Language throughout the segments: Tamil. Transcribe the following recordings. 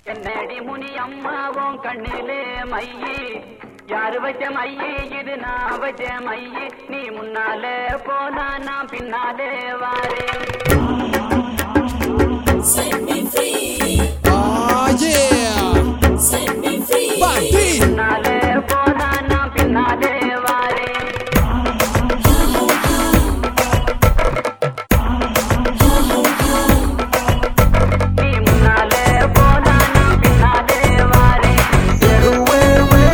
என்னடி முனி அம்மாவும் கண்ணிலே மையி யாரு வச்ச மையி இது நான் வச்ச மையி நீ முன்னாலே போனா நான் பின்னாலே வாரேன் Set me free, Ah, yeah! set me free. Bati! முன்னாலே போனா நான் பின்னாலே வாரேன் நீ முன்னாலே போனா நான் பின்னாலே வாரேன்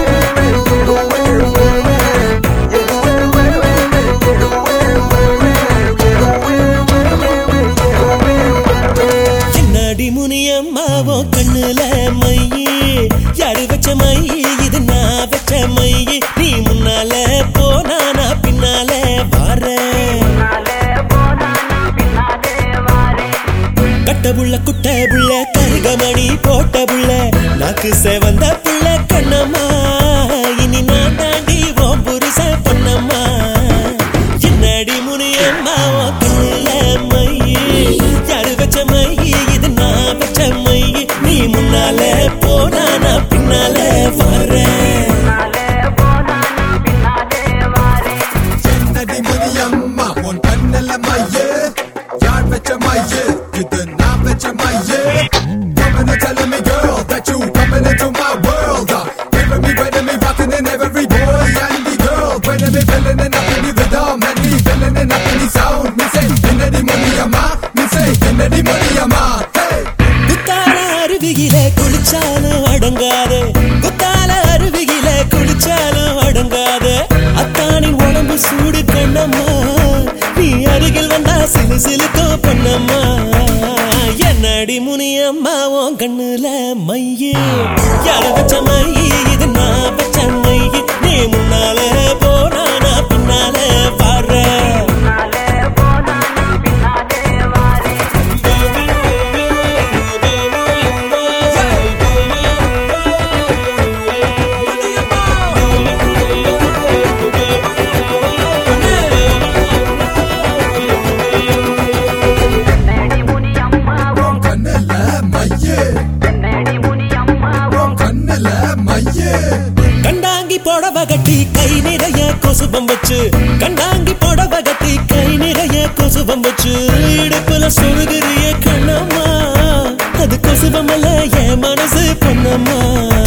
என்னடி முனியம்மாவோ கண்ணுல மையி யாரு வச்ச மையி இது நான் வச்ச மையி நீ முன்னால போனா நான் பின்னால வாரேன் முன்னாலே போனா நான் பின்னாலே வாரேன் கட்ட புள்ள குட்ட புள்ள கருகமணி போட்ட புள்ள நாக்கு செவந்த புள்ள கண்ணம்மா இனி நான் தாண்டி ஓம் புருஷ பொன்னம்மா என்னடி முனியம்மா உன் கண்ணுல மையி யாரு வச்ச மையி இது நான் வச்ச மையி நீ முன்னால போனா நான் பின்னால வர்றேன் முன்னாலே போனா நான் பின்னாலே வாரேன் என்னடி முனியம்மா உன் கண்ணல மையே யார் வச்ச மையே இது நான் வச்ச மையே Coming and telling me girl that you coming into my world uh, Giving me ready me rocking in every boy and the girl Ready me feeling it up in the rhythm and me feeling it up in the sound Me say என்னடி முனியம்மா Me say என்னடி முனியம்மா Hey! குத்தால அருவியில குளிச்சாலும் அடங்காது குத்தால அருவியில குளிச்சாலும் அடங்காது அத்தானின் உடம்பு சூடு கண்ணம்மா நீ அருகில் வந்தா சிலு சிலுக்கோ பண்ணம்மா என்னடி முனியம்மா உன் கண்ணுல மையே யாரு வச்ச மையி இது நான் வச்ச மையி நீ முன்னால போனா நான் பின்னால பாடுறேன் முன்னாலே போனா நான் பின்னாலே வாரேன் என்னடி முனி அம்மாவும் கண்ணல மையே என்னடி முனி அம்மாவும் கண்ணல மையே கண்டாங்கி புடவ கட்டி கை நிறைய கொசுபம் வச்சு கண்டாங்கி புடவ கட்டி கை நிறைய கொசுபம் வச்சு இடுப்புல சொருகிறிய கண்ணம்மா அது கொசுபம் அல்ல என் மனசு பொண்ணம்மா